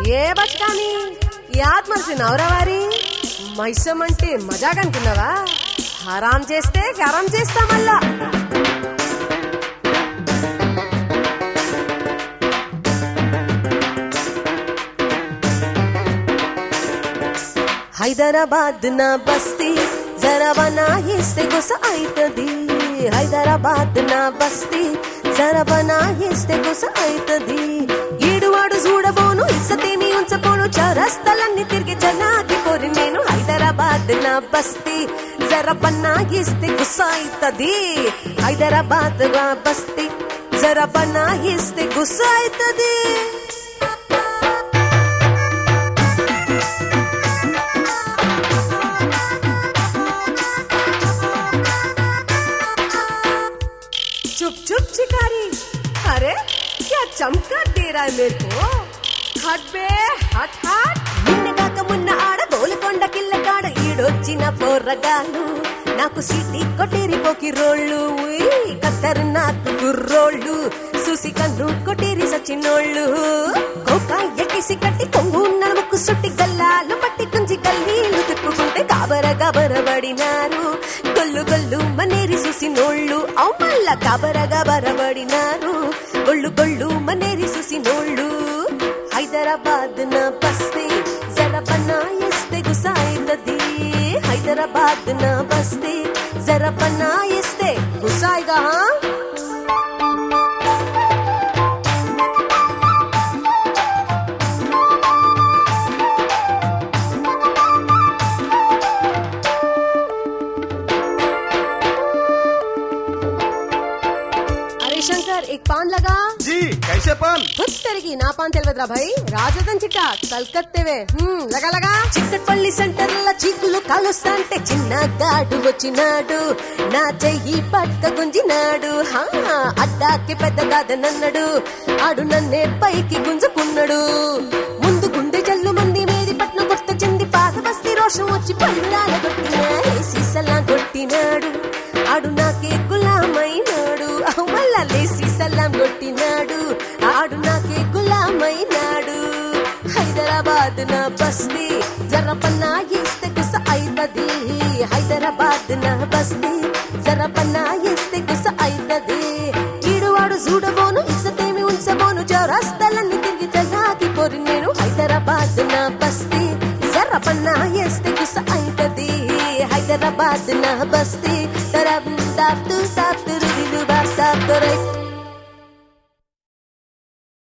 ఏ bus కానీ యాద్ మనిషి నవరవారి మైసం అంటే మజాగా అనుకున్నావా హరాం చేస్తే గరం చేస్తా మళ్ళా హైదరాబాద్ నా బస్తీ జరా బనాయిస్తే గుస అయితది హైదరాబాద్ నా బస్తీ జరా బనాయిస్తే గుస అయితది ఈడువాడు చూడబోను ఇసతేమి ఉంచబోను చౌరస్తలన్నీ తిరిగి జనాకి కోరి నేను హైదరాబాద్ నా బస్తీ జర బనాయిస్తే గుస అయితది హైదరాబాద్ నా బస్తీ జర బనాయిస్తే గుస అయితది चुप चुप शिकारी अरे क्या चमका दे रहा है मेरे को हट बे हट हट నిన్నగాక మున్న ఆడ గోలుకొండ కిల్ల కాడ ఈడొచ్చిన పోర్రగాళ్ళు నాకు సిటీ కొట్టేరి పోకి రోళ్ళు కత్తరు నాకు గుర్రోళ్ళు చూసి కన్ను కొట్టేరి సచినోళ్ళు కోక ఎక్కిసి కట్టి కొంగు నడుముకు సుట్టి గల్లాలు పట్టి గుంజి గల్లీలు తిప్పుకుంటే గాబర గాబర పడినారు గొల్లు గొల్లు మనేరి చూసినోళ్ళు అవు మళ్ళా గాబర గాబర పడినారు గొల్లు గొల్లు మనేరి చూసినోళ్ళు హైదరాబాద్ నా బస్తీ జర బనాయిస్తే గుసాయితది హైదరాబాద్ నా బస్తీ జర బనాయిస్తే గుసాయిగా హా अरे शंकर एक पान लगा जी कैसे पान తిరిగి నా పాన్ తెలియదురా భయ్ రాజదన్ చిట్ట కల్కత్తేవే హ్మ్, లగా లగా చిక్కట్పల్లి సెంటర్ ల చీకులు కాలుస్తా అంటే చిన్న గాడు వచ్చినాడు నా చెయ్యి పట్ట గుంజినాడు హా అడ్డాకి పెద్ద కాదనన్నాడు ఆడు నన్నే పైకి గుంజుకున్నాడు ముందు గుండె జల్లు మంది మేది పట్నం గుర్తు చెంది పాత బస్తీ రోషం వచ్చి పళ్ళాల కొట్టినా సీసలా కొట్టినాడు ఆడు నాకే గులామైనాడు అహు మళ్ళా లేసి సలాం కొట్టినాడు ఆడు నాకే గులామైనాడు హైదరాబాద్ నా బస్తీ జర పన్నాయిస్తే కుస అయితది హైదరాబాద్ నా బస్తీ జర పన్నాయిస్తే కుస అయితది ఈడువాడు చూడబోను ఇసతేమి ఉంచబోను చౌరస్తలన్నీ తిరిగి జగాకి పోరి నేను హైదరాబాద్ నా బస్తీ జర పన్నాయిస్తే కుస అయితది హైదరాబాద్ నా బస్తీ తరం తాప్తు తాప్తు రుదిలు బాప్ తాప్తు రైట్